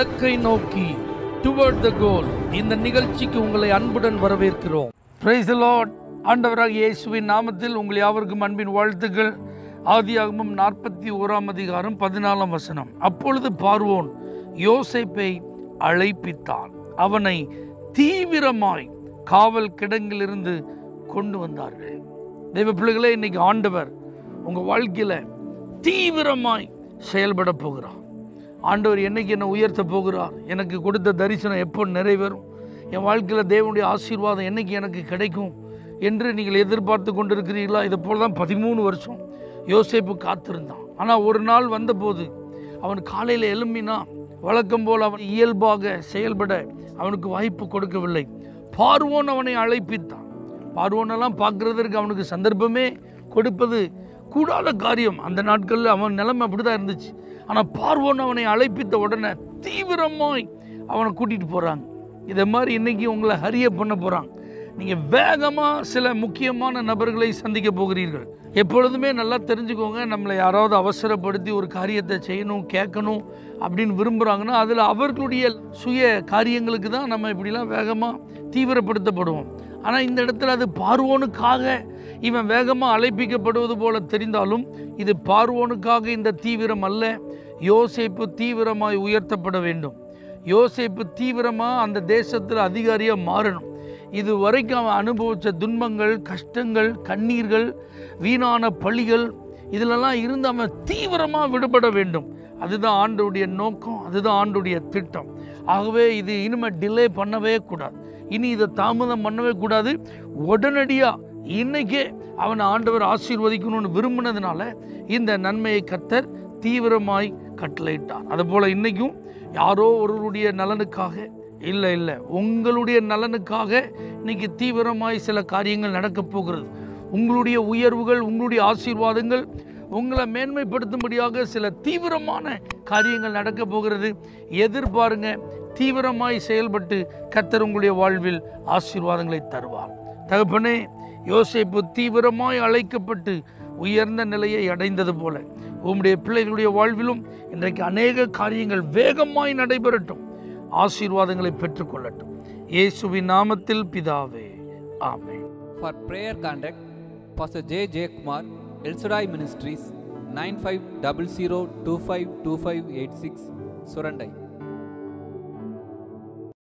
இலக்கை நோக்கி டுவர்ட் த கோல் இந்த நிகழ்ச்சிக்கு உங்களை அன்புடன் வரவேற்கிறோம் பிரைஸ் லார்ட் ஆண்டவராக இயேசுவின் நாமத்தில் உங்கள் யாவருக்கும் அன்பின் வாழ்த்துக்கள் ஆதியாகமம் நாற்பத்தி ஓராம் அதிகாரம் பதினாலாம் வசனம் அப்பொழுது பார்வோன் யோசேப்பை அழைப்பித்தான் அவனை தீவிரமாய் காவல் கிடங்கிலிருந்து கொண்டு வந்தார்கள் தெய்வ பிள்ளைகளே இன்னைக்கு ஆண்டவர் உங்கள் வாழ்க்கையில் தீவிரமாய் செயல்பட போகிறார் ஆண்டவர் என்னைக்கு என்னை உயர்த்த போகிறார் எனக்கு கொடுத்த தரிசனம் எப்போ நிறைவேறும் என் வாழ்க்கையில் தேவனுடைய ஆசீர்வாதம் என்னைக்கு எனக்கு கிடைக்கும் என்று நீங்கள் எதிர்பார்த்து கொண்டிருக்கிறீர்களா இதை போல தான் பதிமூணு வருஷம் யோசேப்பு காத்திருந்தான் ஆனால் ஒரு நாள் வந்தபோது அவன் காலையில் எழும்பினா வழக்கம் போல் அவன் இயல்பாக செயல்பட அவனுக்கு வாய்ப்பு கொடுக்கவில்லை பார்வோன் அவனை அழைப்பித்தான் பார்வோனெல்லாம் பார்க்குறதற்கு அவனுக்கு சந்தர்ப்பமே கொடுப்பது கூடாத காரியம் அந்த நாட்களில் அவன் நிலைமை அப்படி தான் இருந்துச்சு ஆனால் பார்வோன் அவனை அழைப்பித்த உடனே தீவிரமாய் அவனை கூட்டிகிட்டு போகிறாங்க இதை மாதிரி இன்னைக்கு உங்களை ஹரிய பண்ண போகிறாங்க நீங்கள் வேகமாக சில முக்கியமான நபர்களை சந்திக்க போகிறீர்கள் எப்பொழுதுமே நல்லா தெரிஞ்சுக்கோங்க நம்மளை யாராவது அவசரப்படுத்தி ஒரு காரியத்தை செய்யணும் கேட்கணும் அப்படின்னு விரும்புகிறாங்கன்னா அதில் அவர்களுடைய சுய காரியங்களுக்கு தான் நம்ம இப்படிலாம் வேகமாக தீவிரப்படுத்தப்படுவோம் ஆனால் இந்த இடத்துல அது பார்வோனுக்காக இவன் வேகமாக அழைப்பிக்கப்படுவது போல தெரிந்தாலும் இது பார்வோனுக்காக இந்த தீவிரம் அல்ல யோசேப்பு தீவிரமாய் உயர்த்தப்பட வேண்டும் யோசேப்பு தீவிரமாக அந்த தேசத்தில் அதிகாரியாக மாறணும் இது வரைக்கும் அவன் அனுபவித்த துன்பங்கள் கஷ்டங்கள் கண்ணீர்கள் வீணான பழிகள் இதிலெல்லாம் இருந்து அவன் தீவிரமாக விடுபட வேண்டும் அதுதான் ஆண்டுடைய நோக்கம் அதுதான் ஆண்டுடைய திட்டம் ஆகவே இது இனிமேல் டிலே பண்ணவே கூடாது இனி இதை தாமதம் பண்ணவே கூடாது உடனடியாக இன்னைக்கே அவனை ஆண்டவர் ஆசீர்வதிக்கணும்னு விரும்பினதுனால இந்த நன்மையை கத்தர் தீவிரமாய் கட்டளையிட்டார் அதுபோல் இன்னைக்கும் யாரோ ஒருவருடைய நலனுக்காக இல்லை இல்லை உங்களுடைய நலனுக்காக இன்னைக்கு தீவிரமாய் சில காரியங்கள் நடக்கப் போகிறது உங்களுடைய உயர்வுகள் உங்களுடைய ஆசீர்வாதங்கள் உங்களை மேன்மைப்படுத்தும்படியாக சில தீவிரமான காரியங்கள் நடக்க போகிறது எதிர்பாருங்க தீவிரமாய் செயல்பட்டு கத்தர் உங்களுடைய வாழ்வில் ஆசீர்வாதங்களை தருவார் தகப்பனே யோசேப்பு தீவிரமாய் அழைக்கப்பட்டு உயர்ந்த நிலையை அடைந்தது போல உம்முடைய பிள்ளைகளுடைய வாழ்விலும் இன்றைக்கு அநேக காரியங்கள் வேகமாய் நடைபெறட்டும் ஆசீர்வாதங்களை பெற்றுக்கொள்ளட்டும் இயேசுவின் நாமத்தில் பிதாவே ஆமென் For prayer contact, Pastor J. J. Kumar, El Shaddai Ministries, 9500252586, Surandai.